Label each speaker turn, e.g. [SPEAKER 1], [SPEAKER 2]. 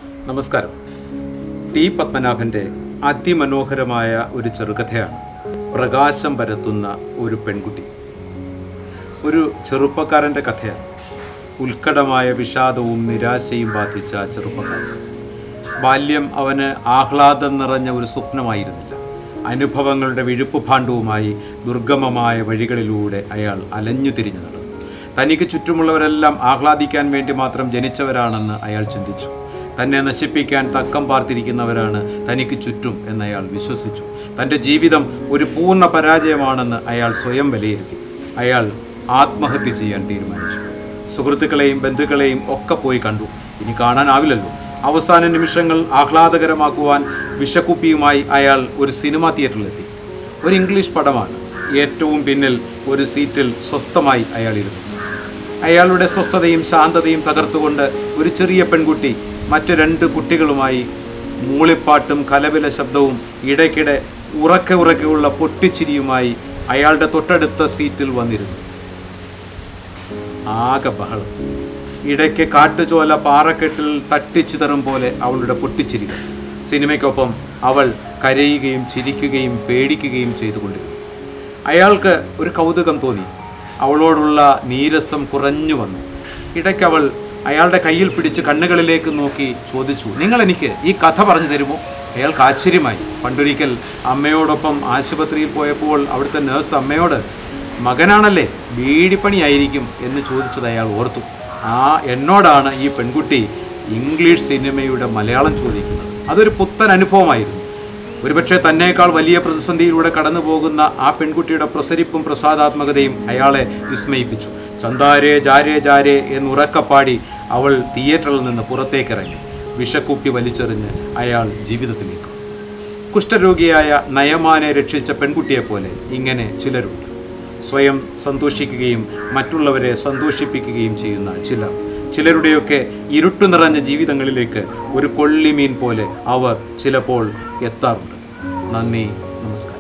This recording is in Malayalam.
[SPEAKER 1] നമസ്കാരം ടി പത്മനാഭൻ്റെ അതിമനോഹരമായ ഒരു ചെറുകഥയാണ് പ്രകാശം പരത്തുന്ന ഒരു പെൺകുട്ടി ഒരു ചെറുപ്പക്കാരൻ്റെ കഥയാണ് ഉത്കടമായ വിഷാദവും നിരാശയും ബാധിച്ച ആ ചെറുപ്പക്കാരൻ ബാല്യം അവന് ആഹ്ലാദം നിറഞ്ഞ ഒരു സ്വപ്നമായിരുന്നില്ല അനുഭവങ്ങളുടെ വിഴുപ്പ് ഭാണ്ഡവുമായി ദുർഗമമായ വഴികളിലൂടെ അയാൾ അലഞ്ഞു തിരിഞ്ഞു നടന്നു തനിക്ക് ചുറ്റുമുള്ളവരെല്ലാം ആഹ്ലാദിക്കാൻ വേണ്ടി മാത്രം ജനിച്ചവരാണെന്ന് അയാൾ ചിന്തിച്ചു തന്നെ നശിപ്പിക്കാൻ തക്കം പാർത്തിരിക്കുന്നവരാണ് തനിക്ക് ചുറ്റും എന്ന് അയാൾ വിശ്വസിച്ചു തൻ്റെ ജീവിതം ഒരു പൂർണ്ണ പരാജയമാണെന്ന് അയാൾ സ്വയം വിലയിരുത്തി അയാൾ ആത്മഹത്യ ചെയ്യാൻ തീരുമാനിച്ചു സുഹൃത്തുക്കളെയും ബന്ധുക്കളെയും ഒക്കെ പോയി കണ്ടു ഇനി കാണാനാവില്ലല്ലോ അവസാന നിമിഷങ്ങൾ ആഹ്ലാദകരമാക്കുവാൻ വിഷക്കുപ്പിയുമായി അയാൾ ഒരു സിനിമാ തിയേറ്ററിലെത്തി ഒരു ഇംഗ്ലീഷ് പടമാണ് ഏറ്റവും പിന്നിൽ ഒരു സീറ്റിൽ സ്വസ്ഥമായി അയാൾ ഇരുന്നു അയാളുടെ സ്വസ്ഥതയും ശാന്തതയും തകർത്തുകൊണ്ട് ഒരു ചെറിയ പെൺകുട്ടി മറ്റു രണ്ട് കുട്ടികളുമായി മൂളിപ്പാട്ടും കലപില ശബ്ദവും ഇടയ്ക്കിടെ ഉറക്കെ ഉറക്കെയുള്ള പൊട്ടിച്ചിരിയുമായി അയാളുടെ തൊട്ടടുത്ത സീറ്റിൽ വന്നിരുന്നു ആകെ ബഹളം ഇടയ്ക്ക് കാട്ടുചോല പാറക്കെട്ടിൽ തട്ടിച്ചിതറും പോലെ അവളുടെ പൊട്ടിച്ചിരികൾ സിനിമയ്ക്കൊപ്പം അവൾ കരയുകയും ചിരിക്കുകയും പേടിക്കുകയും ചെയ്തുകൊണ്ടിരുന്നു അയാൾക്ക് ഒരു കൗതുകം തോന്നി അവളോടുള്ള നീരസം കുറഞ്ഞു വന്നു ഇടയ്ക്ക് അവൾ അയാളുടെ കയ്യിൽ പിടിച്ച് കണ്ണുകളിലേക്ക് നോക്കി ചോദിച്ചു നിങ്ങൾ എനിക്ക് ഈ കഥ പറഞ്ഞു തരുമോ അയാൾക്ക് ആശ്ചര്യമായി പണ്ടൊരിക്കൽ അമ്മയോടൊപ്പം ആശുപത്രിയിൽ പോയപ്പോൾ അവിടുത്തെ നേഴ്സ് അമ്മയോട് മകനാണല്ലേ ബീഡിപ്പണിയായിരിക്കും എന്ന് ചോദിച്ചത് അയാൾ ഓർത്തു ആ എന്നോടാണ് ഈ പെൺകുട്ടി ഇംഗ്ലീഷ് സിനിമയുടെ മലയാളം ചോദിക്കുന്നത് അതൊരു പുത്തൻ അനുഭവമായിരുന്നു ഒരുപക്ഷെ തന്നേക്കാൾ വലിയ പ്രതിസന്ധിയിലൂടെ കടന്നു പോകുന്ന ആ പെൺകുട്ടിയുടെ പ്രസരിപ്പും പ്രസാദാത്മകതയും അയാളെ വിസ്മയിപ്പിച്ചു ചന്താരേ ജാരേ ജാരേ എന്ന് ഉറക്കപ്പാടി അവൾ തിയേറ്ററിൽ നിന്ന് പുറത്തേക്കിറങ്ങി വിഷക്കുപ്പി വലിച്ചെറിഞ്ഞ് അയാൾ ജീവിതത്തിലേക്ക് കുഷ്ഠരോഗിയായ നയമാനെ രക്ഷിച്ച പെൺകുട്ടിയെപ്പോലെ ഇങ്ങനെ ചിലരുണ്ട് സ്വയം സന്തോഷിക്കുകയും മറ്റുള്ളവരെ സന്തോഷിപ്പിക്കുകയും ചെയ്യുന്ന ചിലർ ചിലരുടെയൊക്കെ ഇരുട്ടു നിറഞ്ഞ ജീവിതങ്ങളിലേക്ക് ഒരു കൊള്ളിമീൻ പോലെ അവർ ചിലപ്പോൾ എത്താറുണ്ട് നന്ദി നമസ്കാരം